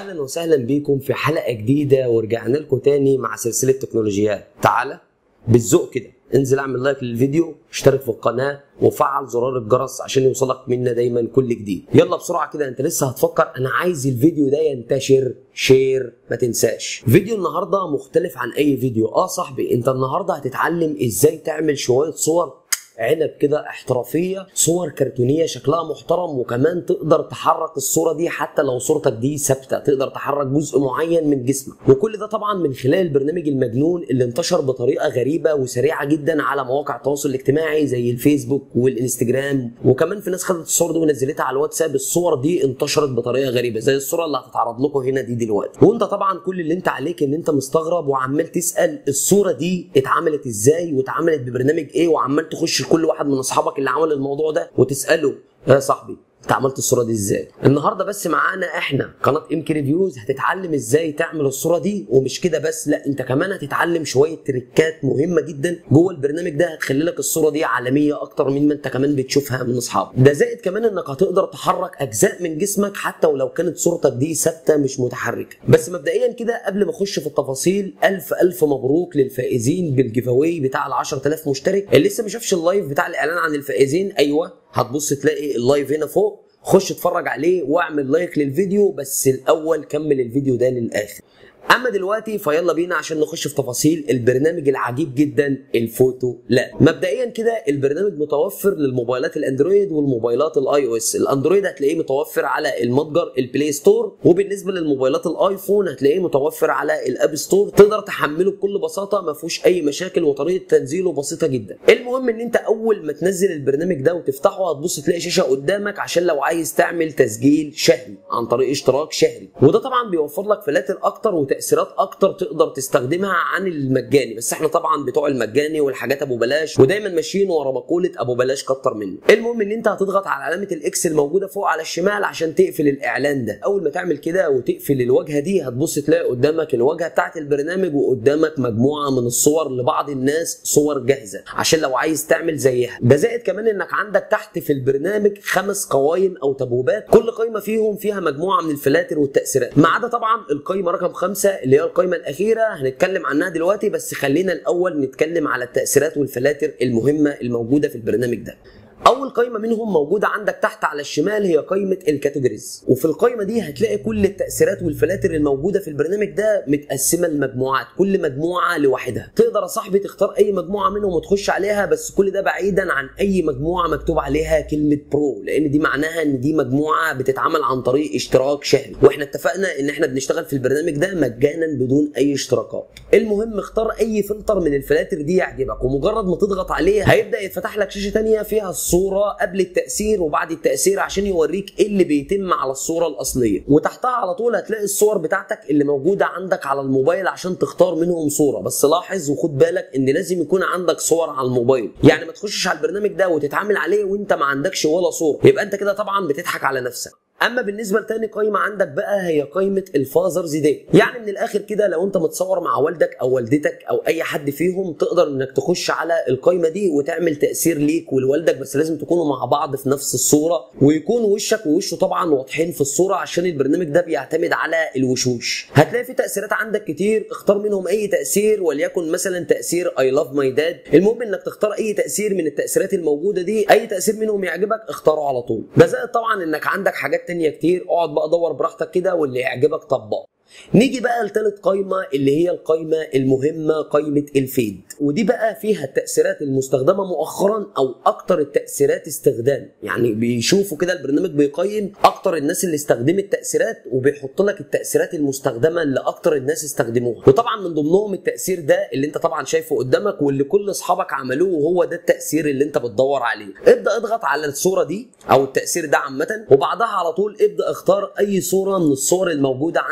اهلا وسهلا بيكم في حلقه جديده ورجعنا لكم تاني مع سلسله تكنولوجيات تعالى بالذوق كده انزل اعمل لايك للفيديو اشترك في القناه وفعل زرار الجرس عشان يوصلك منا دايما كل جديد يلا بسرعه كده انت لسه هتفكر انا عايز الفيديو ده ينتشر شير ما تنساش فيديو النهارده مختلف عن اي فيديو اه صاحبي انت النهارده هتتعلم ازاي تعمل شويه صور عنب كده احترافيه صور كرتونيه شكلها محترم وكمان تقدر تحرك الصوره دي حتى لو صورتك دي ثابته تقدر تحرك جزء معين من جسمك وكل ده طبعا من خلال البرنامج المجنون اللي انتشر بطريقه غريبه وسريعه جدا على مواقع التواصل الاجتماعي زي الفيسبوك والانستجرام وكمان في ناس خدت الصور دي ونزلتها على الواتساب الصور دي انتشرت بطريقه غريبه زي الصوره اللي هتتعرض لكم هنا دي دلوقتي وانت طبعا كل اللي انت عليك ان انت مستغرب وعمال تسال الصوره دي اتعملت ازاي واتعملت ببرنامج ايه وعمال تخش لكل واحد من اصحابك اللي عمل الموضوع ده وتساله يا صاحبي انت عملت الصوره دي ازاي النهارده بس معانا احنا قناه ام كي ريفيوز هتتعلم ازاي تعمل الصوره دي ومش كده بس لا انت كمان هتتعلم شويه تريكات مهمه جدا جوه البرنامج ده هتخلي لك الصوره دي عالميه اكتر من ما انت كمان بتشوفها من اصحابك ده زائد كمان انك هتقدر تحرك اجزاء من جسمك حتى ولو كانت صورتك دي ثابته مش متحركه بس مبدئيا كده قبل ما اخش في التفاصيل الف الف مبروك للفائزين بالجيف اواي بتاع ال 10000 مشترك اللي لسه ما شافش اللايف بتاع الاعلان عن الفائزين ايوه هتبص تلاقي اللايف هنا فوق خش اتفرج عليه واعمل لايك للفيديو بس الاول كمل الفيديو ده للاخر اما دلوقتي فيلا بينا عشان نخش في تفاصيل البرنامج العجيب جدا الفوتو لا مبدئيا كده البرنامج متوفر للموبايلات الاندرويد والموبايلات الاي او اس الاندرويد هتلاقيه متوفر على المتجر البلاي ستور وبالنسبه للموبايلات الايفون هتلاقيه متوفر على الاب ستور تقدر تحمله بكل بساطه ما فيهوش اي مشاكل وطريقه تنزيله بسيطه جدا المهم ان انت اول ما تنزل البرنامج ده وتفتحه هتبص تلاقي شاشه قدامك عشان لو عايز تعمل تسجيل شهري عن طريق اشتراك شهري وده طبعا بيوفر لك فلاتر اكتر وتاثيرات اكتر تقدر تستخدمها عن المجاني بس احنا طبعا بتوع المجاني والحاجات ابو بلاش ودايما ماشيين ورا مقوله ابو بلاش كتر منه المهم ان انت هتضغط على علامه الاكس الموجوده فوق على الشمال عشان تقفل الاعلان ده اول ما تعمل كده وتقفل الواجهه دي هتبص تلاقي قدامك الواجهه بتاعه البرنامج وقدامك مجموعه من الصور لبعض الناس صور جاهزه عشان لو عايز تعمل زيها ده زائد كمان انك عندك تحت في البرنامج خمس قوائم او تبويبات كل قائمه فيهم فيها مجموعه من الفلاتر والتاثيرات ما عدا طبعا القائمه رقم خمسة اللي هي القائمه الاخيره هنتكلم عنها دلوقتي بس خلينا الاول نتكلم على التاثيرات والفلاتر المهمه الموجوده في البرنامج ده اول قائمه منهم موجوده عندك تحت على الشمال هي قائمه الكاتيجوريز وفي القائمه دي هتلاقي كل التاثيرات والفلاتر الموجوده في البرنامج ده متقسمه لمجموعات كل مجموعه لوحدها تقدر يا صاحبي تختار اي مجموعه منهم وتخش عليها بس كل ده بعيدا عن اي مجموعه مكتوب عليها كلمه برو لان دي معناها ان دي مجموعه بتتعمل عن طريق اشتراك شهري واحنا اتفقنا ان احنا بنشتغل في البرنامج ده مجانا بدون اي اشتراكات المهم اختار اي فلتر من الفلاتر دي يعجبك ومجرد ما تضغط عليه هيبدا يتفتح لك شاشه ثانيه فيها الصوره قبل التاثير وبعد التاثير عشان يوريك ايه اللي بيتم على الصوره الاصليه وتحتها على طول هتلاقي الصور بتاعتك اللي موجوده عندك على الموبايل عشان تختار منهم صوره بس لاحظ وخد بالك ان لازم يكون عندك صور على الموبايل يعني ما تخشش على البرنامج ده وتتعامل عليه وانت ما عندكش ولا صوره يبقى انت كده طبعا بتضحك على نفسك اما بالنسبه لتاني قايمه عندك بقى هي قايمه الفازرز دي يعني من الاخر كده لو انت متصور مع والدك او والدتك او اي حد فيهم تقدر انك تخش على القايمه دي وتعمل تاثير ليك ولوالدك بس لازم تكونوا مع بعض في نفس الصوره ويكون وشك ووشه طبعا واضحين في الصوره عشان البرنامج ده بيعتمد على الوشوش هتلاقي في تاثيرات عندك كتير اختار منهم اي تاثير وليكن مثلا تاثير اي لاف ماي داد المهم انك تختار اي تاثير من التاثيرات الموجوده دي اي تاثير منهم يعجبك اختاره على طول ده زائد طبعا انك عندك حاجات تانية كتير اقعد بقى دور براحتك كده واللي يعجبك طبقه نيجي بقى لثالث قايمه اللي هي القايمه المهمه قايمه الفيد ودي بقى فيها التاثيرات المستخدمه مؤخرا او اكتر التاثيرات استخدام يعني بيشوفوا كده البرنامج بيقيم اكتر الناس اللي استخدمت تاثيرات وبيحط لك التاثيرات المستخدمه اللي اكتر الناس استخدموها وطبعا من ضمنهم التاثير ده اللي انت طبعا شايفه قدامك واللي كل اصحابك عملوه وهو ده التاثير اللي انت بتدور عليه ابدا اضغط على الصوره دي او التاثير ده عامه وبعدها على طول ابدا اختار اي صوره من الصور الموجوده عندك في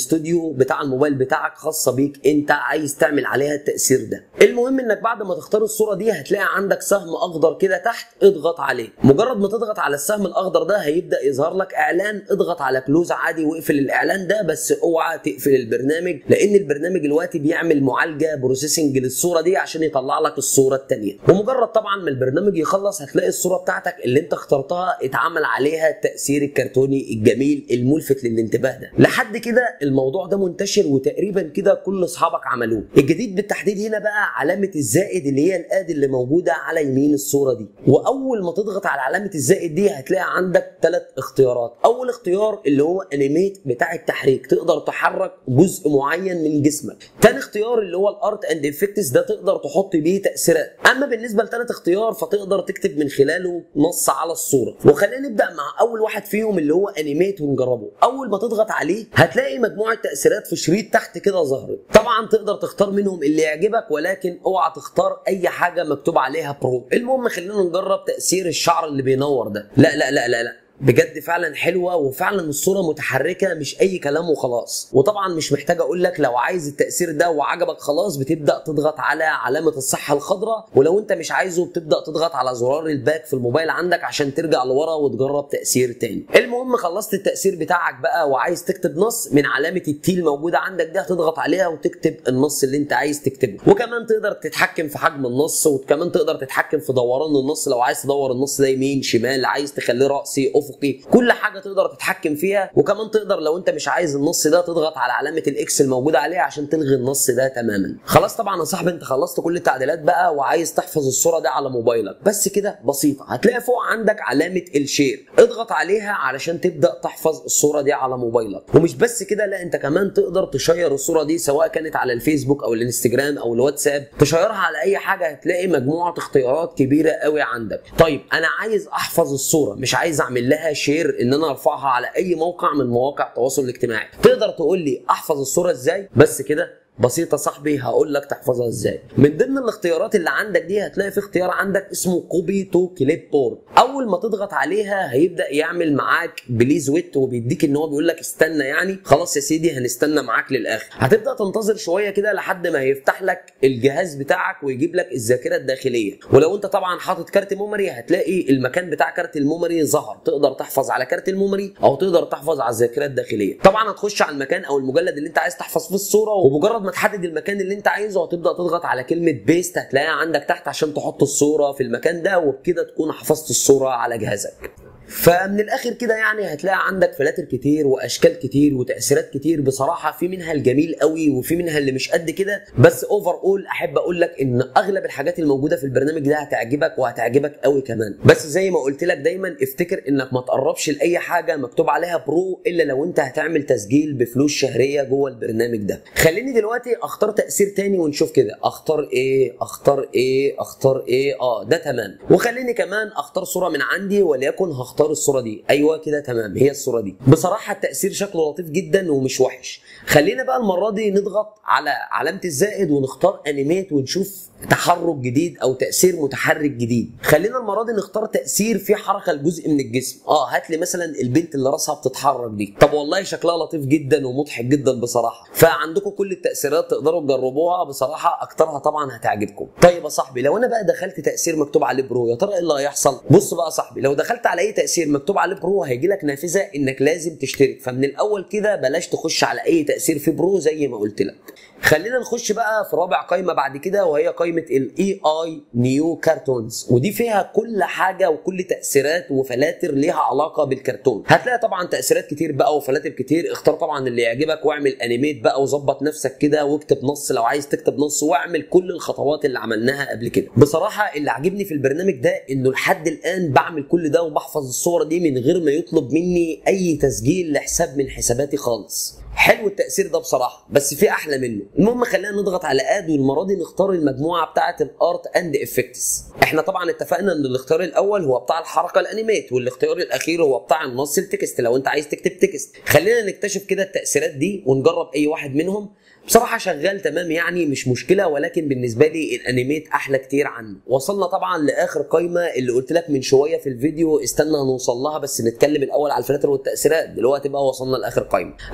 الاستوديو بتاع الموبايل بتاعك خاصه بيك انت عايز تعمل عليها التاثير ده المهم انك بعد ما تختار الصوره دي هتلاقي عندك سهم اخضر كده تحت اضغط عليه مجرد ما تضغط على السهم الاخضر ده هيبدا يظهر لك اعلان اضغط على كلوز عادي واقفل الاعلان ده بس اوعى تقفل البرنامج لان البرنامج دلوقتي بيعمل معالجه بروسيسنج للصوره دي عشان يطلع لك الصوره الثانيه ومجرد طبعا ما البرنامج يخلص هتلاقي الصوره بتاعتك اللي انت اخترتها اتعمل عليها التاثير الكرتوني الجميل الملفت للانتباه ده لحد كده الموضوع ده منتشر وتقريبا كده كل اصحابك عملوه الجديد بالتحديد هنا بقى علامه الزائد اللي هي الاد اللي موجوده على يمين الصوره دي واول ما تضغط على علامه الزائد دي هتلاقي عندك ثلاث اختيارات اول اختيار اللي هو انيميت بتاع التحريك تقدر تحرك جزء معين من جسمك تاني اختيار اللي هو الارت اند افكتس ده تقدر تحط بيه تاثيرات اما بالنسبه لثالث اختيار فتقدر تكتب من خلاله نص على الصوره وخلينا نبدا مع اول واحد فيهم اللي هو انيميت ونجربه اول ما تضغط عليه هتلاقي مجموعه تاثيرات في شريط تحت كده ظهرت طبعا تقدر تختار منهم اللي يعجبك ولكن اوعى تختار اي حاجه مكتوب عليها برو المهم خلينا نجرب تاثير الشعر اللي بينور ده لا لا لا لا لا بجد فعلا حلوه وفعلا الصوره متحركه مش اي كلام وخلاص وطبعا مش محتاج اقول لك لو عايز التاثير ده وعجبك خلاص بتبدا تضغط على علامه الصحه الخضراء ولو انت مش عايزه بتبدا تضغط على زرار الباك في الموبايل عندك عشان ترجع لورا وتجرب تاثير تاني المهم خلصت التاثير بتاعك بقى وعايز تكتب نص من علامه التي الموجوده عندك دي هتضغط عليها وتكتب النص اللي انت عايز تكتبه وكمان تقدر تتحكم في حجم النص وكمان تقدر تتحكم في دوران النص لو عايز تدور النص ده يمين شمال عايز تخليه راسي افقي كل حاجه تقدر تتحكم فيها وكمان تقدر لو انت مش عايز النص ده تضغط على علامه الاكس الموجوده عليه عشان تلغي النص ده تماما خلاص طبعا يا صاحبي انت خلصت كل التعديلات بقى وعايز تحفظ الصوره دي على موبايلك بس كده بسيطه هتلاقي فوق عندك علامه الشير اضغط عليها علشان تبدا تحفظ الصوره دي على موبايلك ومش بس كده لا انت كمان تقدر تشير الصوره دي سواء كانت على الفيسبوك او الانستجرام او الواتساب تشيرها على اي حاجه هتلاقي مجموعه اختيارات كبيره قوي عندك طيب انا عايز احفظ الصوره مش عايز اعمل لها شير ان انا ارفعها على اي موقع من مواقع التواصل الاجتماعي تقدر تقول لي احفظ الصوره ازاي بس كده بسيطه صاحبي هقول لك تحفظها ازاي من ضمن الاختيارات اللي عندك دي هتلاقي في اختيار عندك اسمه كوبي تو كليب بورد اول ما تضغط عليها هيبدا يعمل معاك بليز ويت وبيديك ان هو بيقول لك استنى يعني خلاص يا سيدي هنستنى معاك للاخر هتبدا تنتظر شويه كده لحد ما هيفتح لك الجهاز بتاعك ويجيب لك الذاكره الداخليه ولو انت طبعا حاطط كارت ميموري هتلاقي المكان بتاع كارت الميموري ظهر تقدر تحفظ على كارت الميموري او تقدر تحفظ على الذاكره الداخليه طبعا هتخش على المكان او المجلد اللي انت عايز تحفظ فيه الصوره ومجرد ما تحدد المكان اللي انت عايزه هتبدا تضغط على كلمه بيست هتلاقيها عندك تحت عشان تحط الصوره في المكان ده وبكده تكون حفظت الصوره على جهازك فمن الاخر كده يعني هتلاقي عندك فلاتر كتير واشكال كتير وتاثيرات كتير بصراحه في منها الجميل قوي وفي منها اللي مش قد كده بس اوفر اول احب اقول لك ان اغلب الحاجات الموجوده في البرنامج ده هتعجبك وهتعجبك قوي كمان بس زي ما قلت لك دايما افتكر انك ما تقربش لاي حاجه مكتوب عليها برو الا لو انت هتعمل تسجيل بفلوس شهريه جوه البرنامج ده خليني دلوقتي اختار تاثير تاني ونشوف كده اختار ايه اختار ايه اختار ايه اه ده تمام وخليني كمان اختار صوره من عندي وليكن هختار اختار الصوره دي ايوه كده تمام هي الصوره دي بصراحه التاثير شكله لطيف جدا ومش وحش خلينا بقى المره دي نضغط على علامه الزائد ونختار انيميت ونشوف تحرك جديد او تاثير متحرك جديد خلينا المره دي نختار تاثير فيه حركه لجزء من الجسم اه هات لي مثلا البنت اللي راسها بتتحرك دي طب والله شكلها لطيف جدا ومضحك جدا بصراحه فعندكم كل التاثيرات تقدروا تجربوها بصراحه اكترها طبعا هتعجبكم طيب يا صاحبي لو انا بقى دخلت تاثير مكتوب عليه برو يا ترى ايه اللي هيحصل بص بقى يا صاحبي لو دخلت على اي تاثير مكتوب عليه برو هيجي لك نافذه انك لازم تشترك فمن الاول كده بلاش تخش على اي تاثير في برو زي ما قلت لك خلينا نخش بقى في رابع قائمه بعد كده وهي قائمه الاي اي نيو كارتونز ودي فيها كل حاجه وكل تاثيرات وفلاتر ليها علاقه بالكرتون هتلاقي طبعا تاثيرات كتير بقى وفلاتر كتير اختار طبعا اللي يعجبك واعمل انيميت بقى وظبط نفسك كده واكتب نص لو عايز تكتب نص واعمل كل الخطوات اللي عملناها قبل كده بصراحه اللي عاجبني في البرنامج ده انه لحد الان بعمل كل ده وبحفظ الصور دي من غير ما يطلب مني اي تسجيل لحساب من حساباتي خالص حلو التاثير ده بصراحه بس في احلى منه المهم خلينا نضغط على اد والمره دي نختار المجموعه بتاعه الارت اند افكتس احنا طبعا اتفقنا ان الاختيار الاول هو بتاع الحركه الانيميت والاختيار الاخير هو بتاع النص التكست لو انت عايز تكتب تكست خلينا نكتشف كده التاثيرات دي ونجرب اي واحد منهم بصراحه شغال تمام يعني مش مشكله ولكن بالنسبه لي الانيميت احلى كتير عنه وصلنا طبعا لاخر قايمه اللي قلت لك من شويه في الفيديو استنى هنوصل لها بس نتكلم الاول على الفلاتر والتاثيرات دلوقتي بقى وصلنا لاخر قايمه اخر قايمه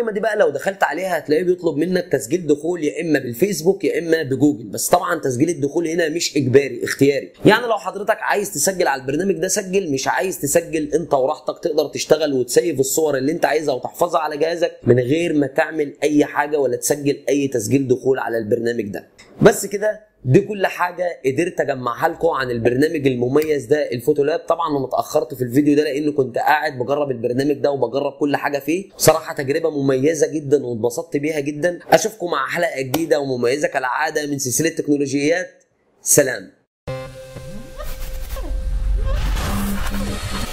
الخدمه دي بقى لو دخلت عليها هتلاقيه بيطلب منك تسجيل دخول يا اما بالفيسبوك يا اما بجوجل بس طبعا تسجيل الدخول هنا مش اجباري اختياري يعني لو حضرتك عايز تسجل على البرنامج ده سجل مش عايز تسجل انت وراحتك تقدر تشتغل وتسيف الصور اللي انت عايزها وتحفظها على جهازك من غير ما تعمل اي حاجه ولا تسجل اي تسجيل دخول على البرنامج ده بس كده دي كل حاجه قدرت اجمعها لكم عن البرنامج المميز ده الفوتولاب طبعا انا اتاخرت في الفيديو ده لانه كنت قاعد بجرب البرنامج ده وبجرب كل حاجه فيه صراحه تجربه مميزه جدا واتبسطت بيها جدا اشوفكم مع حلقه جديده ومميزه كالعاده من سلسله تكنولوجيات سلام